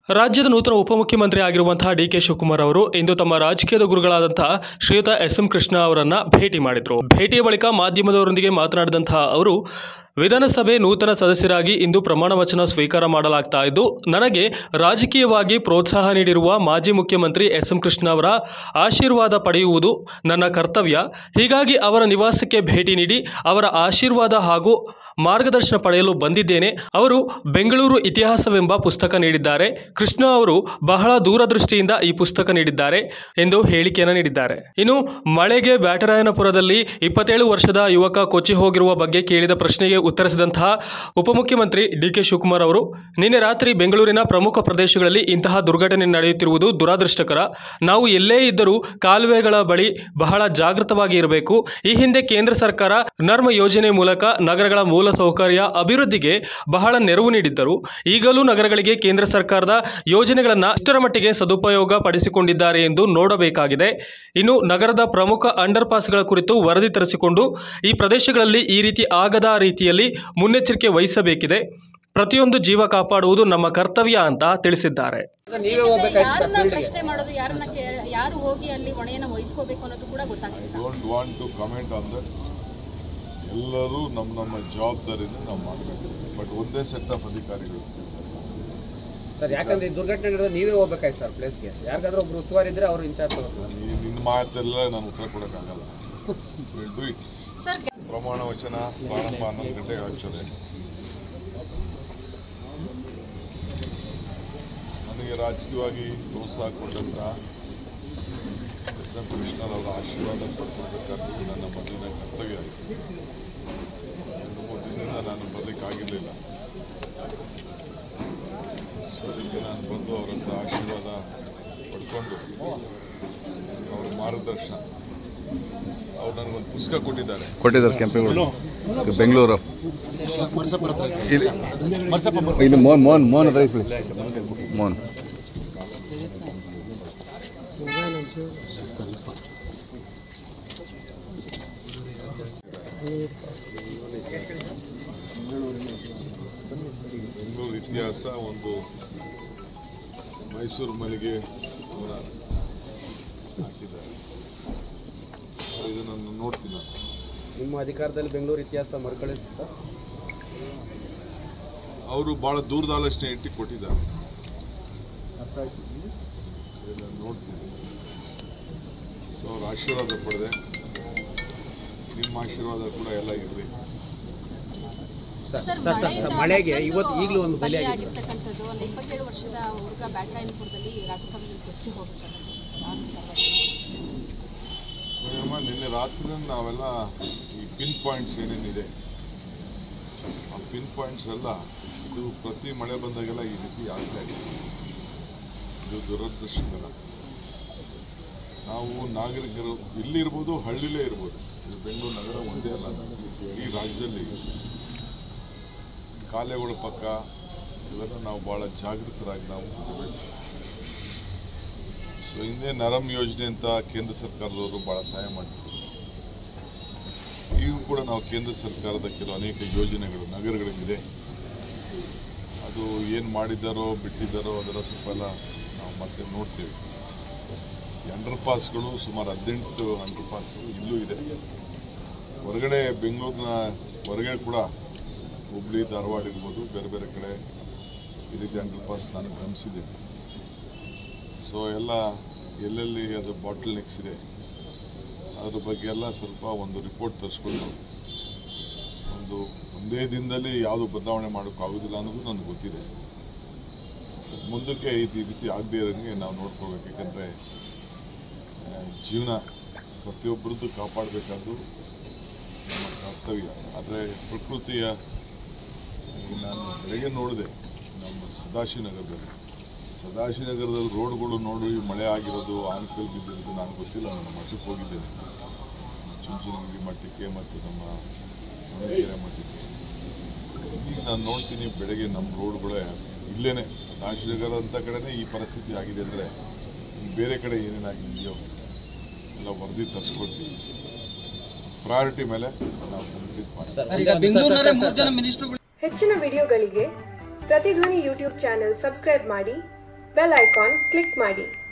ರಾಜ್ಯದ ನೂತನ ಉಪಮುಖ್ಯಮಂತ್ರಿ ಆಗಿರುವಂತಹ ಡಿ ಕೆ ಶಿವಕುಮಾರ್ ಅವರು ಇಂದು ತಮ್ಮ ರಾಜಕೀಯದ ಗುರುಗಳಾದಂತಹ ಶ್ರೀಯುತ ಎಸ್ ಎಂ ಕೃಷ್ಣ ಅವರನ್ನ ಭೇಟಿ ಮಾಡಿದ್ರು ಭೇಟಿಯ ಬಳಿಕ ಮಾಧ್ಯಮದವರೊಂದಿಗೆ ಮಾತನಾಡಿದಂತಹ ಅವರು ವಿಧಾನಸಭೆ ನೂತನ ಸದಸ್ಯರಾಗಿ ಇಂದು ಪ್ರಮಾಣ ವಚನ ಸ್ವೀಕಾರ ಮಾಡಲಾಗ್ತಾ ಇದ್ದು ನನಗೆ ರಾಜಕೀಯವಾಗಿ ಪ್ರೋತ್ಸಾಹ ನೀಡಿರುವ ಮಾಜಿ ಮುಖ್ಯಮಂತ್ರಿ ಎಸ್ ಎಂ ಕೃಷ್ಣ ಅವರ ಆಶೀರ್ವಾದ ಪಡೆಯುವುದು ನನ್ನ ಕರ್ತವ್ಯ ಹೀಗಾಗಿ ಅವರ ನಿವಾಸಕ್ಕೆ ಭೇಟಿ ನೀಡಿ ಅವರ ಆಶೀರ್ವಾದ ಹಾಗೂ ಮಾರ್ಗದರ್ಶನ ಪಡೆಯಲು ಬಂದಿದ್ದೇನೆ ಅವರು ಬೆಂಗಳೂರು ಇತಿಹಾಸವೆಂಬ ಪುಸ್ತಕ ನೀಡಿದ್ದಾರೆ ಕೃಷ್ಣ ಅವರು ಬಹಳ ದೂರದೃಷ್ಟಿಯಿಂದ ಈ ಪುಸ್ತಕ ನೀಡಿದ್ದಾರೆ ಎಂದು ಹೇಳಿಕೆಯನ್ನು ನೀಡಿದ್ದಾರೆ ಇನ್ನು ಮಳೆಗೆ ಬ್ಯಾಟರಾಯನಪುರದಲ್ಲಿ ಇಪ್ಪತ್ತೇಳು ವರ್ಷದ ಯುವಕ ಕೊಚ್ಚಿ ಹೋಗಿರುವ ಬಗ್ಗೆ ಕೇಳಿದ ಪ್ರಶ್ನೆಗೆ ಉತ್ತರಿಸಿದಂತಹ ಉಪಮುಖ್ಯಮಂತ್ರಿ ಡಿ ಕೆ ಶಿವಕುಮಾರ್ ಅವರು ನಿನ್ನೆ ರಾತ್ರಿ ಬೆಂಗಳೂರಿನ ಪ್ರಮುಖ ಪ್ರದೇಶಗಳಲ್ಲಿ ಇಂತಹ ದುರ್ಘಟನೆ ನಡೆಯುತ್ತಿರುವುದು ದುರಾದೃಷ್ಟಕರ ನಾವು ಎಲ್ಲೇ ಇದ್ದರೂ ಕಾಲುವೆಗಳ ಬಳಿ ಬಹಳ ಜಾಗೃತವಾಗಿ ಇರಬೇಕು ಈ ಹಿಂದೆ ಕೇಂದ್ರ ಸರ್ಕಾರ ನರ್ಮ ಯೋಜನೆ ಮೂಲಕ ನಗರಗಳ ಮೂಲ ಸೌಕರ್ಯ ಅಭಿವೃದ್ಧಿಗೆ ಬಹಳ ನೆರವು ನೀಡಿದ್ದರು ಈಗಲೂ ನಗರಗಳಿಗೆ ಕೇಂದ್ರ ಸರ್ಕಾರದ ಯೋಜನೆಗಳನ್ನು ಇಷ್ಟರ ಮಟ್ಟಿಗೆ ಸದುಪಯೋಗ ಪಡಿಸಿಕೊಂಡಿದ್ದಾರೆ ಎಂದು ನೋಡಬೇಕಾಗಿದೆ ಇನ್ನು ನಗರದ ಪ್ರಮುಖ ಅಂಡರ್ ಪಾಸ್ಗಳ ಕುರಿತು ವರದಿ ತರಿಸಿಕೊಂಡು ಈ ಪ್ರದೇಶಗಳಲ್ಲಿ ಈ ರೀತಿ ಆಗದ ರೀತಿಯಲ್ಲಿ ಮುನ್ನೆಚ್ಚರಿಕೆ ವಹಿಸಬೇಕಿದೆ ಪ್ರತಿಯೊಂದು ಜೀವ ಕಾಪಾಡುವುದು ನಮ್ಮ ಕರ್ತವ್ಯ ಅಂತ ತಿಳಿಸಿದ್ದಾರೆ ನೀವೇ ಹೋಗ್ಬೇಕಾಯ್ತು ಸರ್ ಯಾರನ್ನ ಫೀಲ್ಡ್ಗೆ ಪ್ರಶ್ನೆ ಮಾಡೋದು ಯಾರನ್ನ ಕೇ- ಯಾರು ಹೋಗಿ ಅಲ್ಲಿ ಹೊಣೆಯನ್ನ ವಹಿಸ್ಕೋಬೇಕು ಅನ್ನೋದು ಕೂಡ ಗೊತ್ತಾಗ್ತಿಲ್ಲ don't want to comment on that ಎಲ್ಲರೂ ನಮ್ಮ ನಮ್ಮ ಜವಾಬ್ದಾರಿನ ನಾವು ಮಾಡಬೇಕು ಬಟ್ ಒಂದೇ ಸೆಟ್ ಆಫ್ ಅಧಿಕಾರಿಗಳು ಸರ್ ಯಾಕಂದ್ರೆ ಈ ದುರ್ಘಟನೆ ನಡೆದ ನೀವೇ ಹೋಗ್ಬೇಕಾಯ್ತು ಸರ್ ಪ್ಲೇಸ್ಗೆ ಯಾರಿಗಾದ್ರೂ ಒಬ್ರು ಉಸ್ತುವಾರಿ ಇದ್ರೆ ಅವ್ರು ಇನ್ಚಾರ್ಜ್ ತಗೋತಾರೆ ಈ ನಿನ್ನ ಮಾತೆಲ್ಲ ನಾನು ಉತ್ತರ ಕೊಡೋಕ್ಕಾಗಲ್ಲ We'll do it. ಸರ್ ಪ್ರಮಾಣ ವಚನ ಪ್ರಾರಂಭ ಹನ್ನೊಂದು ಗಂಟೆಗೆ ಆಗ್ತದೆ ನನಗೆ ರಾಜಕೀಯವಾಗಿ ಪ್ರೋತ್ಸಾಹ ಕೊಟ್ಟಂತ ಎಸ್ ಎಂ ಕೃಷ್ಣರವರ ಆಶೀರ್ವಾದ ಪಡ್ಕೊಳ್ಬೇಕಾದ್ದು ನನ್ನ ಮೊದಲಿನ ಕರ್ತವ್ಯ ಆಯಿತು ಎರಡು ಮೂರು ದಿನದಿಂದ ನಾನು ಬರಲಿಕ್ಕಾಗಿರಲಿಲ್ಲ ಸೊ ಅದಕ್ಕೆ ನಾನು ಬಂದು ಅವರ ಹತ್ರ ಆಶೀರ್ವಾದ ಪಡ್ಕೊಂಡು ಅವರ ಮಾರ್ಗದರ್ಶನ ಅವ್ರು ನನಗೊಂದು ಪುಸ್ತಕ ಕೊಟ್ಟಿದ್ದಾರೆ ಕೊಟ್ಟಿದ್ದಾರೆ ಕೆಂಪೇಗೌಡ ಬೆಂಗಳೂರು ಇಲ್ಲಿ ಇಲ್ಲಿ ಮೋಹನ್ ಮೋಹನ್ ಮೋಹನ್ ಹತ್ರ ಇಸ್ಕೊಳ್ಳಿ ಮೋಹನ್ ಬೆಂಗಳೂರು ಇತಿಹಾಸ ಒಂದು ಮೈಸೂರು ಮಲ್ಲಿಗೆ ಅವರ ಹಾಕಿದ್ದಾರೆ ಅವ್ರು ಇದನ್ನು ನೋಡ್ತೀನಿ ನಾನು. ನಿಮ್ಮ ಅಧಿಕಾರದಲ್ಲಿ ಬೆಂಗಳೂರು ಇತಿಹಾಸ ಮರುಕಳಿಸಿ ಸರ್ ಅವರು ಭಾಳ ದೂರದ ಆಲೋಚನೆ ಇಟ್ಟು ಕೊಟ್ಟಿದ್ದಾರೆ ಇದನ್ನ ನೋಡ್ತೀನಿ ಸೊ ಅವ್ರ ಆಶೀರ್ವಾದ ಪಡೆದೆ ನಿಮ್ಮ ಆಶೀರ್ವಾದ ಕೂಡ ಎಲ್ಲ ಇರಲಿ sir sir sir sir sir ಮಳೆಗೆ ಇವತ್ತು ಈಗಲೂ ಒಂದು ಬಲಿ ಆಗಿದೆ ಸರ್ ಬಲಿಯಾಗಿರ್ತಕ್ಕಂಥದ್ದು ಒಂದು ಇಪ್ಪತ್ತೇಳು ವರ್ಷದ ಹುಡುಗ ಬ್ಯಾಟ್ರಾಯನಪುರದಲ್ಲಿ ರಾಜಕಾರಣದಲ್ಲಿ ಕೊಚ್ಚಿ ಹೋಗಿರ್ತಕ್ಕಂಥದ್ದು ಸರ್, ಆ ವಿಚಾರವಾಗಿ. ನೋಡಮ್ಮ ನಿನ್ನೆ ರಾತ್ರಿ ನಾವೆಲ್ಲ ಈ ಪಿನ್ ಪಾಯಿಂಟ್ಸ್ ಏನೇನಿದೆ ಆ ಪಿನ್ ಪಾಯಿಂಟ್ಸ್ ಎಲ್ಲ ಇದು ಪ್ರತಿ ಮಳೆ ಬಂದಾಗೆಲ್ಲ ಈ ರೀತಿ ಆಗ್ತಾ ಇದೆ ಇದು ದುರದೃಷ್ಟಕರ ನಾವು ನಾಗರಿಕರು ಇಲ್ಲಿರ್ಬೋದು ಹಳ್ಳಿಲೇ ಇರ್ಬೋದು ಇದು ಬೆಂಗಳೂರು ನಗರ ಒಂದೇ ಅಲ್ಲ ಈ ರಾಜ್ಯದಲ್ಲಿ ಕಾಲೆಗಳ ಪಕ್ಕ ಇವೆಲ್ಲ ನಾವು ಭಾಳ ಜಾಗೃತರಾಗಿ ನಾವು ಇರಬೇಕು ಸೊ ಹಿಂದೆ ನರಮ್ ಯೋಜನೆ ಅಂತ ಕೇಂದ್ರ ಸರ್ಕಾರದವರು ಭಾಳ ಸಹಾಯ ಮಾಡ್ತಿದ್ರು ಈಗೂ ಕೂಡ ನಾವು ಕೇಂದ್ರ ಸರ್ಕಾರದ ಕೆಲವು ಅನೇಕ ಯೋಜನೆಗಳು ನಗರಗಳಿಗಿದೆ ಅದು ಏನು ಮಾಡಿದ್ದಾರೋ ಬಿಟ್ಟಿದ್ದಾರೋ ಅದರ ಸ್ವಲ್ಪ ಎಲ್ಲ ನಾವು ಮತ್ತೆ ನೋಡ್ತೀವಿ ಈ ಅಂಡರ್ ಪಾಸ್ಗಳು ಸುಮಾರು ಹದಿನೆಂಟು ಅಂಡರ್ ಪಾಸು ಇಲ್ಲೂ ಇದೆ ಹೊರಗಡೆ ಬೆಂಗಳೂರಿನ ಹೊರಗಡೆ ಕೂಡ ಹುಬ್ಳಿ ಧಾರವಾಡ ಇರ್ಬೋದು ಬೇರೆ ಬೇರೆ ಕಡೆ ಈ ರೀತಿ ಅಂಡರ್ ಪಾಸ್ ನಾನು ಗಮನಿಸಿದ್ದೇನೆ ಸೊ ಎಲ್ಲ ಎಲ್ಲೆಲ್ಲಿ ಅದು ಬಾಟಲ್ ನೆಕ್ಸ್ ಇದೆ ಅದ್ರ ಬಗ್ಗೆ ಎಲ್ಲ ಸ್ವಲ್ಪ ಒಂದು ರಿಪೋರ್ಟ್ ತರಿಸ್ಕೊಂಡು ಒಂದು ಒಂದೇ ದಿನದಲ್ಲಿ ಯಾವುದು ಬದಲಾವಣೆ ಮಾಡೋಕ್ಕಾಗೋದಿಲ್ಲ ಅನ್ನೋದು ನನಗೆ ಗೊತ್ತಿದೆ ಮುಂದಕ್ಕೆ ಈ ರೀತಿ ಆಗದೇ ಇರೋಂಗೆ ನಾವು ನೋಡ್ಕೋಬೇಕು ಯಾಕಂದರೆ ಜೀವನ ಪ್ರತಿಯೊಬ್ಬರದ್ದು ಕಾಪಾಡಬೇಕಾದ್ದು ನಮ್ಮ ಕರ್ತವ್ಯ ಆದರೆ ಪ್ರಕೃತಿಯ ಈ ನಾನು ಬೆಳಗ್ಗೆ ನೋಡಿದೆ ನಮ್ಮ ಸದಾಶಿವನಗರದಲ್ಲಿ ಸದಾಶಿವನಗರದಲ್ಲಿ ರೋಡ್ಗಳು ನೋಡಿ ಮಳೆ ಆಗಿರೋದು ಆನಕಲ್ ಬಿದ್ದಿರೋದು ನಾನು ಗೊತ್ತಿಲ್ಲ ನಾನು ಮಠಕ್ಕೆ ಹೋಗಿದ್ದೇನೆ ಚುಂಚನಗಿರಿ ಮಠಕ್ಕೆ ಮತ್ತು ನಮ್ಮ ಹೊಳಗೆರೆ ಮಠಕ್ಕೆ ಈಗ ನಾನು ನೋಡ್ತೀನಿ ಬೆಳಗ್ಗೆ ನಮ್ಮ ರೋಡ್ಗಳೇ ಇಲ್ಲೇನೆ ಸದಾಶಿವನಗರ ಅಂತ ಕಡೆನೇ ಈ ಪರಿಸ್ಥಿತಿ ಆಗಿದೆ ಅಂದರೆ ಬೇರೆ ಕಡೆ ಏನೇನಾಗಿದೆಯೋ ಎಲ್ಲ ವರದಿ ತರಿಸ್ಕೊಳ್ತೀವಿ ಪ್ರಯಾರಿಟಿ ಮೇಲೆ ನಾವು ಕಂಪ್ಲೀಟ್ ಮಾಡ್ತೀವಿ ಸರ್ ಈಗ ಬೆಂಗಳೂರಿನ ಮೂರು ಜನ ಹೆಚ್ಚಿನ ವಿಡಿಯೋಗಳಿಗೆ ಪ್ರತಿಧ್ವನಿ ಯೂಟ್ಯೂಬ್ ಚಾನೆಲ್ ಸಬ್ಸ್ಕ್ರೈಬ್ ಮಾಡಿ ಬೆಲ್ ಐಕಾನ್ ಕ್ಲಿಕ್ ಮಾಡಿ